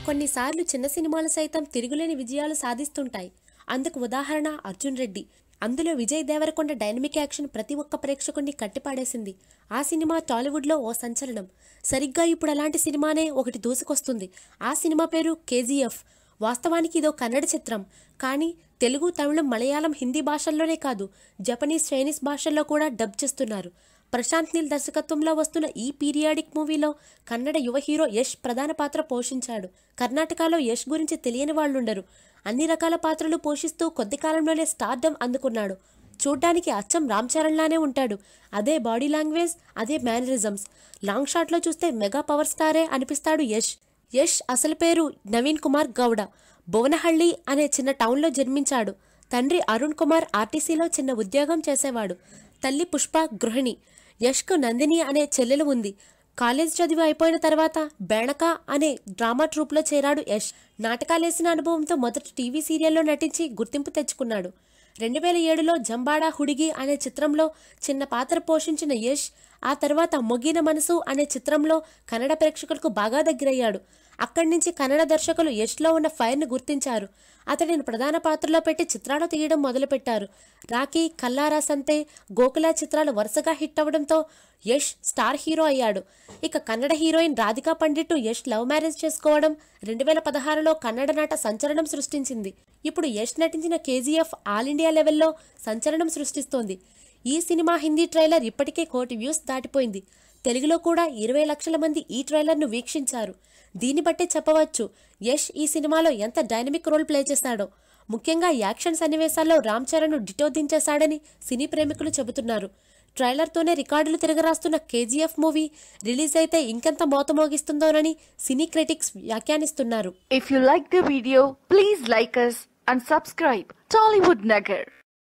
కొన్నిసార్లు చిన్న సినిమాలు సైతం తిరుగులేని విజయాలు సాధిస్తుంటాయి అందుకు ఉదాహరణ అర్జున్ రెడ్డి అందులో విజయ్ దేవరకొండ డైనమిక్ యాక్షన్ ప్రతి ఒక్క ప్రేక్షకుడిని కట్టిపాడేసింది ఆ సినిమా టాలీవుడ్లో ఓ సంచలనం సరిగ్గా ఇప్పుడు అలాంటి సినిమానే ఒకటి దూసుకొస్తుంది ఆ సినిమా పేరు కేజీఎఫ్ వాస్తవానికి ఇదో కన్నడ చిత్రం కానీ తెలుగు తమిళం మలయాళం హిందీ భాషల్లోనే కాదు జపనీస్ చైనీస్ భాషల్లో కూడా డబ్ చేస్తున్నారు ప్రశాంత్ నీల్ దర్శకత్వంలో వస్తున్న ఈ పీరియాడిక్ మూవీలో కన్నడ యువ హీరో యష్ ప్రధాన పాత్ర పోషించాడు కర్ణాటకలో యష్ గురించి తెలియని వాళ్ళుండరు అన్ని రకాల పాత్రలు పోషిస్తూ కొద్ది కాలంలోనే స్టార్డమ్ అందుకున్నాడు చూడ్డానికి అచ్చం రామ్ చరణ్ లానే ఉంటాడు అదే బాడీ లాంగ్వేజ్ అదే మేనరిజమ్స్ లాంగ్ షాట్లో చూస్తే మెగా పవర్ స్టారే అనిపిస్తాడు యష్ యష్ అసలు పేరు నవీన్ కుమార్ గౌడ భువనహಳ್ಳಿ అనే చిన్న టౌన్లో జన్మించాడు తండ్రి అరుణ్ కుమార్ ఆర్టీసీలో చిన్న ఉద్యోగం చేసేవాడు తల్లి పుష్ప గృహిణి యష్కు నందిని అనే చెల్లెలు ఉంది కాలేజ్ చదివి అయిపోయిన తర్వాత బేణక అనే డ్రామా ట్రూప్లో చేరాడు యష్ నాటకాలేసిన అనుభవంతో మొదటి టీవీ సీరియల్లో నటించి గుర్తింపు తెచ్చుకున్నాడు రెండు వేల ఏడులో జంబాడా హుడిగి అనే చిత్రంలో చిన్న పాత్ర పోషించిన యష్ ఆ తర్వాత మొగిన మనసు అనే చిత్రంలో కన్నడ ప్రేక్షకులకు బాగా దగ్గరయ్యాడు అక్కడి నుంచి కన్నడ దర్శకులు యష్లో ఉన్న ఫైర్ను గుర్తించారు అతడిని ప్రధాన పాత్రలో పెట్టి చిత్రాలు తీయడం మొదలుపెట్టారు రాఖీ కల్లారా సంతే గోకుల చిత్రాలు వరుసగా హిట్ అవ్వడంతో యష్ స్టార్ హీరో అయ్యాడు ఇక Kannada heroine Radhika Pandit Yash love marriage చేసుకోవడం రెండు వేల పదహారులో కన్నడ నాట సంచలనం సృష్టించింది ఇప్పుడు యష్ నటించిన కేజీఎఫ్ ఆల్ ఇండియా లెవెల్లో సంచలనం సృష్టిస్తోంది ఈ సినిమా హిందీ ట్రైలర్ ఇప్పటికే కోటి వ్యూస్ దాటిపోయింది తెలుగులో కూడా ఇరవై లక్షల మంది ఈ ట్రైలర్ను వీక్షించారు దీన్ని బట్టే చెప్పవచ్చు యష్ ఈ సినిమాలో ఎంత డైనమిక్ రోల్ ప్లే చేశాడో ముఖ్యంగా యాక్షన్ సన్నివేశాల్లో రామ్ చరణ్ డిటో దించేశాడని సినీ ప్రేమికులు చెబుతున్నారు ట్రైలర్తోనే రికార్డులు తిరగరాస్తున్న కేజీఎఫ్ మూవీ రిలీజ్ అయితే ఇంకెంత మోతమోగిస్తుందోనని సినీ క్రిటిక్స్ వ్యాఖ్యానిస్తున్నారు If you like the video, please like us and subscribe Tollywood Nagar.